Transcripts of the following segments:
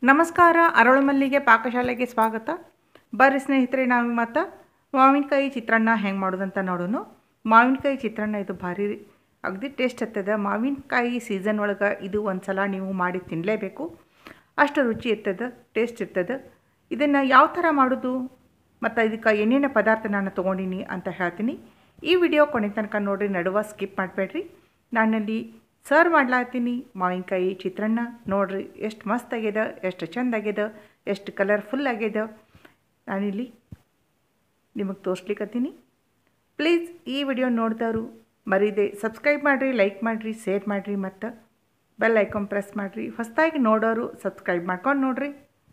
ನಮಸ್ಕಾರ ಅರಳುಮಲ್ಲಿಗೆ ಪಾಕಶಾಲೆಗೆ ಸ್ವಾಗತ ಬರ್ರಿ ಸ್ನೇಹಿತರೆ ನಾವು ಮತ್ತು ಮಾವಿನಕಾಯಿ ಚಿತ್ರಾನ್ನ ಹೆಂಗೆ ಮಾಡೋದಂತ ನೋಡೋಣ ಮಾವಿನಕಾಯಿ ಚಿತ್ರಾನ್ನ ಇದು ಭಾರಿ ಅಗದಿ ಟೇಸ್ಟ್ ಹತ್ತದ ಮಾವಿನಕಾಯಿ ಸೀಸನ್ ಒಳಗೆ ಇದು ಒಂದು ಸಲ ನೀವು ಮಾಡಿ ತಿನ್ನಲೇಬೇಕು ಅಷ್ಟು ರುಚಿ ಇರ್ತದೆ ಟೇಸ್ಟ್ ಇರ್ತದೆ ಇದನ್ನು ಯಾವ ಥರ ಮಾಡೋದು ಮತ್ತು ಇದಕ್ಕೆ ಏನೇನು ಪದಾರ್ಥ ನಾನು ತೊಗೊಂಡಿನಿ ಅಂತ ಹೇಳ್ತೀನಿ ಈ ವಿಡಿಯೋ ಕೊನೆ ತನಕ ನೋಡಿರಿ ನಡುವ ಸ್ಕಿಪ್ ಮಾಡಬೇಡ್ರಿ ನಾನಲ್ಲಿ ಸರ್ವ್ ಮಾಡ್ಲಾತೀನಿ ಮಾವಿನಕಾಯಿ ಚಿತ್ರಾನ್ನ ನೋಡ್ರಿ ಎಷ್ಟು ಮಸ್ತ್ ಆಗ್ಯದ ಎಷ್ಟು ಚಂದ ಆಗ್ಯದ ಎಷ್ಟು ಕಲರ್ಫುಲ್ ಆಗ್ಯದ ನಾನಿಲ್ಲಿ ನಿಮಗೆ ತೋರಿಸ್ಲಿಕ್ಕತ್ತೀನಿ ಪ್ಲೀಸ್ ಈ ವಿಡಿಯೋ ನೋಡಿದವರು ಮರೀದೆ ಸಬ್ಸ್ಕ್ರೈಬ್ ಮಾಡಿರಿ ಲೈಕ್ ಮಾಡಿರಿ ಶೇರ್ ಮಾಡಿರಿ ಮತ್ತು ಬೆಲ್ ಐಕಾನ್ ಪ್ರೆಸ್ ಮಾಡಿರಿ ಹೊಸದಾಗಿ ನೋಡೋರು ಸಬ್ಸ್ಕ್ರೈಬ್ ಮಾಡ್ಕೊಂಡು ನೋಡಿರಿ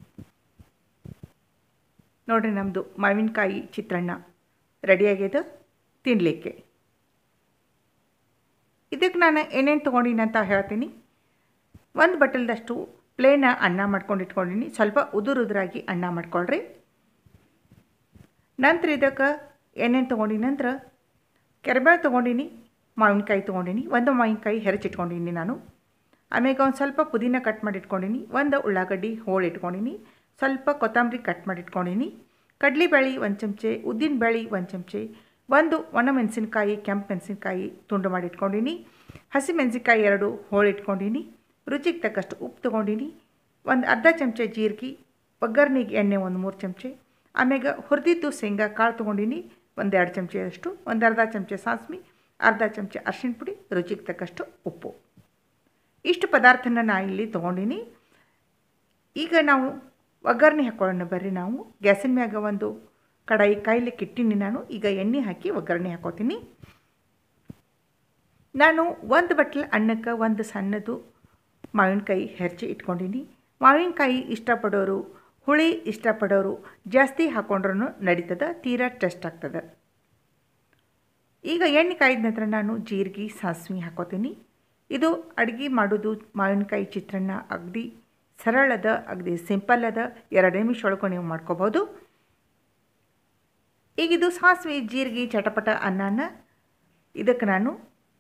ನೋಡಿರಿ ನಮ್ಮದು ಮಾವಿನಕಾಯಿ ಚಿತ್ರಾನ್ನ ರೆಡಿಯಾಗ್ಯದ ತಿನ್ನಲಿಕ್ಕೆ ಇದಕ್ಕೆ ನಾನು ಏನೇನು ತೊಗೊಂಡಿನಿ ಅಂತ ಹೇಳ್ತೀನಿ ಒಂದು ಬಟ್ಟಲ್ದಷ್ಟು ಪ್ಲೇನ ಅನ್ನ ಮಾಡ್ಕೊಂಡು ಇಟ್ಕೊಂಡಿನಿ ಸ್ವಲ್ಪ ಉದುರು ಉದುರಾಗಿ ಅನ್ನ ಮಾಡ್ಕೊಳ್ರಿ ನಂತರ ಇದಕ್ಕೆ ಏನೇನು ತೊಗೊಂಡಿನಿ ನಂತರ ಕೆರೆಬೇಳೆ ತೊಗೊಂಡಿನಿ ಮಾವಿನಕಾಯಿ ತೊಗೊಂಡಿನಿ ಒಂದು ಮಾವಿನಕಾಯಿ ಹೆರಚಿಟ್ಕೊಂಡಿನಿ ನಾನು ಆಮೇಲೆ ಒಂದು ಸ್ವಲ್ಪ ಪುದೀನ ಕಟ್ ಮಾಡಿ ಇಟ್ಕೊಂಡಿನಿ ಒಂದು ಉಳ್ಳಾಗಡ್ಡಿ ಹೋಳು ಇಟ್ಕೊಂಡಿನಿ ಸ್ವಲ್ಪ ಕೊತ್ತಂಬರಿ ಕಟ್ ಮಾಡಿ ಇಟ್ಕೊಂಡಿನಿ ಕಡಲೆಬೇಳೆ ಒಂದು ಚಮಚೆ ಉದ್ದಿನ ಬೇಳೆ ಒಂದು ಚಮಚೆ ಒಂದು ಒಣ ಮೆಣಸಿನ್ಕಾಯಿ ಕೆಂಪು ಮೆಣಸಿನ್ಕಾಯಿ ತುಂಡು ಮಾಡಿ ಇಟ್ಕೊಂಡಿನಿ ಹಸಿ ಮೆಣಸಿನ್ಕಾಯಿ ಎರಡು ಹೋಳು ಇಟ್ಕೊಂಡಿನಿ ರುಚಿಗೆ ತಕ್ಕಷ್ಟು ಉಪ್ಪು ತೊಗೊಂಡಿನಿ ಒಂದು ಅರ್ಧ ಚಮಚೆ ಜೀರಿಗೆ ಒಗ್ಗರ್ನಿಗೆ ಎಣ್ಣೆ ಒಂದು ಮೂರು ಚಮಚೆ ಆಮ್ಯಾಗ ಹುರಿದಿದ್ದು ಶೇಂಗಾ ಕಾಳು ತೊಗೊಂಡಿನಿ ಒಂದು ಎರಡು ಚಮಚೆಯಷ್ಟು ಒಂದು ಅರ್ಧ ಚಮಚೆ ಸಾಸ್ಮಿ ಅರ್ಧ ಚಮಚೆ ಅರ್ಶಿಣ ಪುಡಿ ರುಚಿಗೆ ತಕ್ಕಷ್ಟು ಉಪ್ಪು ಇಷ್ಟು ಪದಾರ್ಥನ ನಾ ಇಲ್ಲಿ ತೊಗೊಂಡಿನಿ ಈಗ ನಾವು ಒಗ್ಗರಣೆ ಹಾಕೊಳ್ಳೋಣ ಬರ್ರಿ ನಾವು ಗ್ಯಾಸಿನ ಮ್ಯಾಗ ಒಂದು ಕಡಾಯಿ ಕಾಯ್ಲಿಕ್ಕೆ ಇಟ್ಟಿನಿ ನಾನು ಈಗ ಎಣ್ಣೆ ಹಾಕಿ ಒಗ್ಗರಣೆ ಹಾಕೋತೀನಿ ನಾನು ಒಂದು ಬಟ್ಲು ಅನ್ನಕ್ಕೆ ಒಂದು ಸಣ್ಣದು ಮಾವಿನಕಾಯಿ ಹೆರ್ಚಿ ಇಟ್ಕೊಂಡಿನಿ ಮಾವಿನಕಾಯಿ ಇಷ್ಟಪಡೋರು ಹುಳಿ ಇಷ್ಟಪಡೋರು ಜಾಸ್ತಿ ಹಾಕೊಂಡ್ರೂ ನಡೀತದೆ ತೀರಾ ಟೇಸ್ಟ್ ಆಗ್ತದೆ ಈಗ ಎಣ್ಣೆ ಕಾಯ್ದ ನಂತರ ನಾನು ಜೀರಿಗೆ ಸಾಸಿವೆ ಹಾಕೋತೀನಿ ಇದು ಅಡುಗೆ ಮಾಡೋದು ಮಾವಿನಕಾಯಿ ಚಿತ್ರಾನ್ನ ಅಗದಿ ಸರಳದ ಅಗದಿ ಸಿಂಪಲ್ ಅದ ಎರಡು ನಿಮಿಷ ಒಳಗೆ ನೀವು ಮಾಡ್ಕೋಬೋದು ಈಗ ಇದು ಸಾಸಿವೆ ಜೀರಿಗೆ ಚಟಪಟ ಅನ್ನನ ಇದಕ್ಕೆ ನಾನು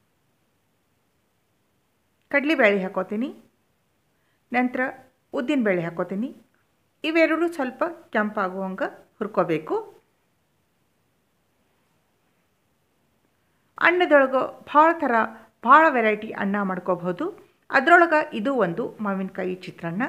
ಕಡಲೆಬೇಳೆ ಹಾಕೋತೀನಿ ನಂತರ ಉದ್ದಿನ ಬೇಳೆ ಹಾಕೋತೀನಿ ಇವೆರಡು ಸ್ವಲ್ಪ ಕೆಂಪಾಗುವಂಗೆ ಹುರ್ಕೋಬೇಕು ಅನ್ನದೊಳಗೆ ಭಾಳ ಥರ ಭಾಳ ವೆರೈಟಿ ಅನ್ನ ಮಾಡ್ಕೋಬಹುದು ಅದರೊಳಗೆ ಇದು ಒಂದು ಮಾವಿನಕಾಯಿ ಚಿತ್ರಾನ್ನ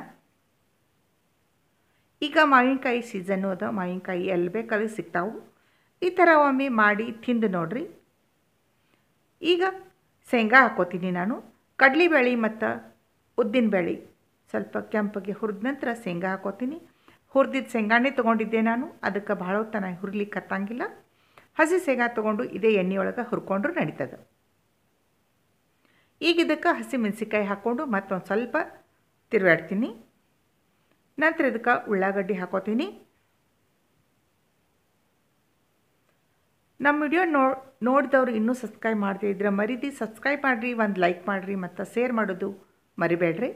ಈಗ ಮಾವಿನಕಾಯಿ ಸೀಸನ್ನು ಅದ ಮಾವಿನಕಾಯಿ ಎಲ್ಲಿ ಬೇಕಾದ್ರೆ ಸಿಗ್ತಾವೆ ಈ ಥರ ಒಮ್ಮೆ ಮಾಡಿ ತಿಂದು ನೋಡ್ರಿ ಈಗ ಶೇಂಗಾ ಹಾಕೋತೀನಿ ನಾನು ಕಡಲೆಬೇಳೆ ಮತ್ತು ಉದ್ದಿನಬೇಳೆ ಸ್ವಲ್ಪ ಕೆಂಪಗೆ ಹುರಿದ ನಂತರ ಶೇಂಗಾ ಹಾಕೋತೀನಿ ಹುರಿದಿದ್ದ ಶೇಂಗಾನೇ ತೊಗೊಂಡಿದ್ದೆ ನಾನು ಅದಕ್ಕೆ ಭಾಳ ಹೊತ್ತು ಹುರ್ಲಿಕ್ಕೆ ಹತ್ತಂಗಿಲ್ಲ ಹಸಿ ಶೇಂಗಾ ತೊಗೊಂಡು ಇದೇ ಎಣ್ಣೆಯೊಳಗೆ ಹುರ್ಕೊಂಡ್ರು ನಡೀತದೆ ಈಗ ಇದಕ್ಕೆ ಹಸಿ ಮೆಣಸಿನ್ಕಾಯಿ ಹಾಕ್ಕೊಂಡು ಮತ್ತೊಂದು ಸ್ವಲ್ಪ ತಿರುವಾಡ್ತೀನಿ ನಂತರ ಇದಕ್ಕೆ ಉಳ್ಳಾಗಡ್ಡಿ ಹಾಕೋತೀನಿ ನಮ್ಮ ವಿಡಿಯೋ ನೋ ನೋಡಿದವ್ರು ಇನ್ನೂ ಸಬ್ಸ್ಕ್ರೈಬ್ ಮಾಡದೇ ಇದ್ರೆ ಮರಿದಿ ಸಬ್ಸ್ಕ್ರೈಬ್ ಮಾಡಿರಿ ಒಂದು ಲೈಕ್ ಮಾಡಿರಿ ಮತ್ತು ಶೇರ್ ಮಾಡೋದು ಮರಿಬೇಡ್ರಿ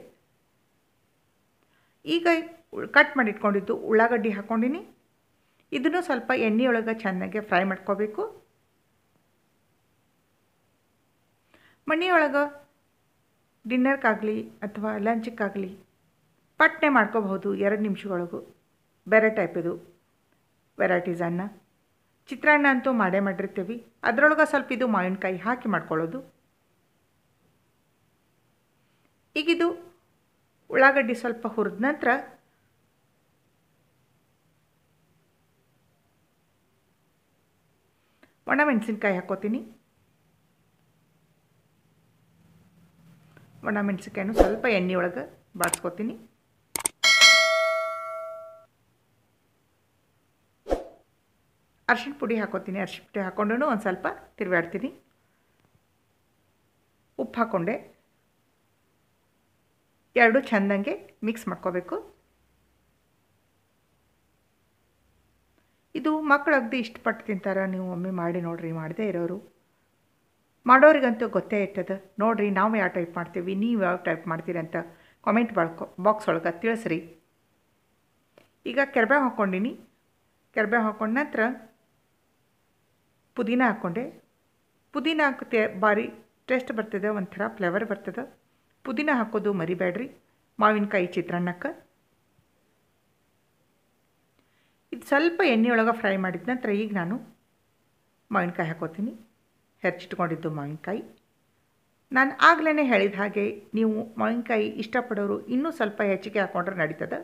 ಈಗ ಕಟ್ ಮಾಡಿ ಇಟ್ಕೊಂಡಿದ್ದು ಉಳ್ಳಾಗಡ್ಡಿ ಹಾಕ್ಕೊಂಡಿನಿ ಇದನ್ನು ಸ್ವಲ್ಪ ಎಣ್ಣೆಯೊಳಗೆ ಚೆನ್ನಾಗಿ ಫ್ರೈ ಮಾಡ್ಕೋಬೇಕು ಮನೆಯೊಳಗೆ ಡಿನ್ನರ್ಗಾಗಲಿ ಅಥವಾ ಲಂಚ್ಗಾಗಲಿ ಪಟ್ನೆ ಮಾಡ್ಕೋಬಹುದು ಎರಡು ನಿಮಿಷಗಳೊಳಗು ಬೇರೆ ಟೈಪ್ ಇದು ವೆರೈಟೀಸ್ ಅನ್ನ ಚಿತ್ರಾನ್ನ ಅಂತೂ ಮಾಡೇ ಮಾಡಿರ್ತೀವಿ ಅದರೊಳಗೆ ಸ್ವಲ್ಪ ಇದು ಮಾವಿನಕಾಯಿ ಹಾಕಿ ಮಾಡ್ಕೊಳ್ಳೋದು ಈಗಿದು ಉಳ್ಳಾಗಡ್ಡಿ ಸ್ವಲ್ಪ ಹುರಿದ ನಂತರ ಒಣ ಮೆಣಸಿನ್ಕಾಯಿ ಹಾಕೋತೀನಿ ಒಣ ಮೆಣಸಿನ್ಕಾಯಿನೂ ಸ್ವಲ್ಪ ಎಣ್ಣೆ ಒಳಗೆ ಬಾಡ್ಸ್ಕೊತೀನಿ ಅರ್ಶಿಣ ಪುಡಿ ಹಾಕೋತೀನಿ ಅರ್ಶಿಣ ಪುಡಿ ಹಾಕ್ಕೊಂಡು ಒಂದು ಸ್ವಲ್ಪ ತಿರುವಾಡ್ತೀನಿ ಉಪ್ಪು ಹಾಕ್ಕೊಂಡೆ ಎರಡು ಚೆಂದಂಗೆ ಮಿಕ್ಸ್ ಮಾಡ್ಕೋಬೇಕು ಇದು ಮಕ್ಕಳು ಅಗದಿ ಇಷ್ಟಪಟ್ಟು ತಿಂತಾರೆ ನೀವು ಒಮ್ಮೆ ಮಾಡಿ ನೋಡ್ರಿ ಮಾಡದೇ ಇರೋರು ಮಾಡೋರಿಗಂತೂ ಗೊತ್ತೇ ಇರ್ತದೆ ನೋಡಿರಿ ನಾವು ಯಾವ ಟೈಪ್ ಮಾಡ್ತೀವಿ ನೀವು ಯಾವ ಟೈಪ್ ಮಾಡ್ತೀರಿ ಅಂತ ಕಾಮೆಂಟ್ ಬಾಳ್ಕೊ ಬಾಕ್ಸ್ ಒಳಗೆ ತಿಳಿಸ್ರಿ ಈಗ ಕೆರ್ಬೇವು ಹಾಕ್ಕೊಂಡಿನಿ ಕೆರ್ಬೇವು ಹಾಕ್ಕೊಂಡ ನಂತರ ಪುದೀನ ಹಾಕ್ಕೊಂಡೆ ಪುದೀನ ಹಾಕುತ್ತೆ ಭಾರಿ ಟೇಸ್ಟ್ ಬರ್ತದೆ ಒಂಥರ ಫ್ಲೇವರ್ ಬರ್ತದೆ ಪುದೀನ ಹಾಕೋದು ಮರಿಬೇಡ್ರಿ ಮಾವಿನಕಾಯಿ ಚಿತ್ರಾನ್ನಕ್ಕೆ ಸ್ವಲ್ಪ ಎಣ್ಣೆಯೊಳಗೆ ಫ್ರೈ ಮಾಡಿದ ನಂತರ ಈಗ ನಾನು ಮಾವಿನಕಾಯಿ ಹಾಕೋತೀನಿ ಹೆಚ್ಚಿಟ್ಕೊಂಡಿದ್ದು ಮಾವಿನಕಾಯಿ ನಾನು ಆಗಲೇ ಹೇಳಿದ ಹಾಗೆ ನೀವು ಮಾವಿನಕಾಯಿ ಇಷ್ಟಪಡೋರು ಇನ್ನೂ ಸ್ವಲ್ಪ ಹೆಚ್ಚಿಗೆ ಹಾಕ್ಕೊಂಡ್ರೆ ನಡೀತದೆ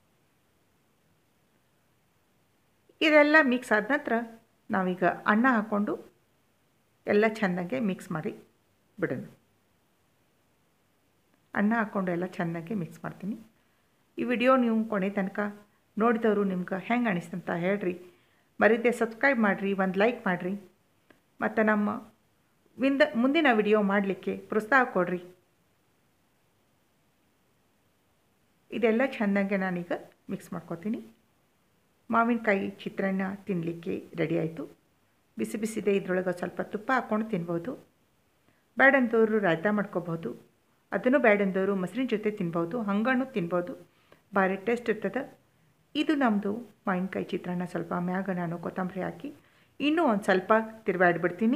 ಇದೆಲ್ಲ ಮಿಕ್ಸ್ ಆದ ನಂತರ ನಾವೀಗ ಅನ್ನ ಹಾಕ್ಕೊಂಡು ಎಲ್ಲ ಚೆಂದಾಗೆ ಮಿಕ್ಸ್ ಮಾಡಿ ಬಿಡೋಣ ಅನ್ನ ಹಾಕ್ಕೊಂಡು ಎಲ್ಲ ಚೆನ್ನಾಗಿ ಮಿಕ್ಸ್ ಮಾಡ್ತೀನಿ ಈ ವಿಡಿಯೋ ನೀವು ಕೊನೆ ತನಕ ನೋಡಿದವರು ನಿಮ್ಗೆ ಹೆಂಗೆ ಅನಿಸ್ತಂತ ಹೇಳ್ರಿ ಮರೀದೆ ಸಬ್ಸ್ಕ್ರೈಬ್ ಮಾಡಿರಿ ಒಂದು ಲೈಕ್ ಮಾಡಿರಿ ಮತ್ತು ನಮ್ಮ ವಿಂದ ಮುಂದಿನ ವಿಡಿಯೋ ಮಾಡಲಿಕ್ಕೆ ಪ್ರೋತ್ಸಾಹ ಕೊಡ್ರಿ ಇದೆಲ್ಲ ಚೆಂದಂಗೆ ನಾನೀಗ ಮಿಕ್ಸ್ ಮಾಡ್ಕೊತೀನಿ ಮಾವಿನಕಾಯಿ ಚಿತ್ರಾನ್ನ ತಿನ್ನಲಿಕ್ಕೆ ರೆಡಿ ಆಯಿತು ಬಿಸಿ ಬಿಸಿದೆ ಇದ್ರೊಳಗೆ ಸ್ವಲ್ಪ ತುಪ್ಪ ಹಾಕ್ಕೊಂಡು ತಿನ್ಬೋದು ಬ್ಯಾಡಂದವರು ರಾಯ್ತ ಮಾಡ್ಕೋಬೋದು ಅದನ್ನು ಬ್ಯಾಡಂದವರು ಮೊಸರಿನ ಜೊತೆ ತಿನ್ಬೋದು ಹಂಗಣ್ಣು ತಿನ್ಬೋದು ಭಾರಿ ಟೇಸ್ಟ್ ಇರ್ತದೆ ಇದು ನಮ್ಮದು ಮಾವಿನಕಾಯಿ ಚಿತ್ರಾನ್ನ ಸ್ವಲ್ಪ ಮ್ಯಾಗ ನಾನು ಕೊತ್ತಂಬರಿ ಹಾಕಿ ಇನ್ನೂ ಒಂದು ಸ್ವಲ್ಪ ತಿರುವಾಡ್ಬಿಡ್ತೀನಿ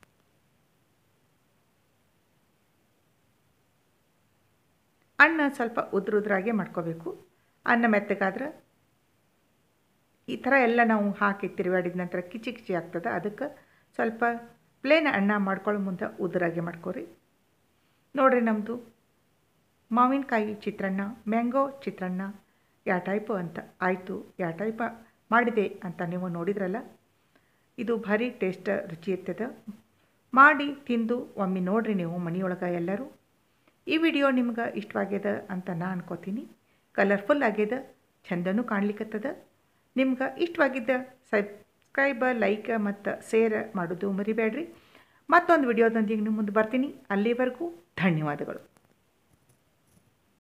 ಅನ್ನ ಸ್ವಲ್ಪ ಉದ್ರ ಉದ್ರಾಗೆ ಮಾಡ್ಕೋಬೇಕು ಅನ್ನ ಮೆತ್ತಗಾದ್ರೆ ಈ ಥರ ಎಲ್ಲ ನಾವು ಹಾಕಿ ತಿರುವಾಡಿದ ನಂತರ ಕಿಚಿ ಕಿಚಿ ಆಗ್ತದೆ ಅದಕ್ಕೆ ಸ್ವಲ್ಪ ಪ್ಲೇನ್ ಅನ್ನ ಮಾಡ್ಕೊಳ್ಳೋ ಮುಂದೆ ಉದುರಾಗೆ ಮಾಡ್ಕೊರಿ ನೋಡಿರಿ ನಮ್ಮದು ಮಾವಿನಕಾಯಿ ಚಿತ್ರಾನ್ನ ಮ್ಯಾಂಗೋ ಚಿತ್ರಾನ್ನ ಯಾವ ಟೈಪು ಅಂತ ಆಯಿತು ಯಾವ ಟೈಪ ಮಾಡಿದೆ ಅಂತ ನೀವು ನೋಡಿದ್ರಲ್ಲ ಇದು ಭಾರಿ ಟೇಸ್ಟ್ ರುಚಿ ಇರ್ತದೆ ಮಾಡಿ ತಿಂದು ಒಮ್ಮೆ ನೋಡಿರಿ ನೀವು ಮನೆಯೊಳಗೆ ಎಲ್ಲರೂ ಈ ವಿಡಿಯೋ ನಿಮ್ಗೆ ಇಷ್ಟವಾಗ್ಯದ ಅಂತ ನಾನು ಅನ್ಕೋತೀನಿ ಕಲರ್ಫುಲ್ ಆಗ್ಯದ ಚಂದನೂ ಕಾಣ್ಲಿಕ್ಕತ್ತದ ನಿಮ್ಗೆ ಇಷ್ಟವಾಗಿದ್ದ ಸಬ್ಸ್ಕ್ರೈಬ್ ಲೈಕ್ ಮತ್ತು ಶೇರ್ ಮಾಡೋದು ಮರಿಬೇಡ್ರಿ ಮತ್ತೊಂದು ವಿಡಿಯೋದೊಂದಿಗೆ ನಿಮ್ಮ ಮುಂದೆ ಬರ್ತೀನಿ ಅಲ್ಲಿವರೆಗೂ ಧನ್ಯವಾದಗಳು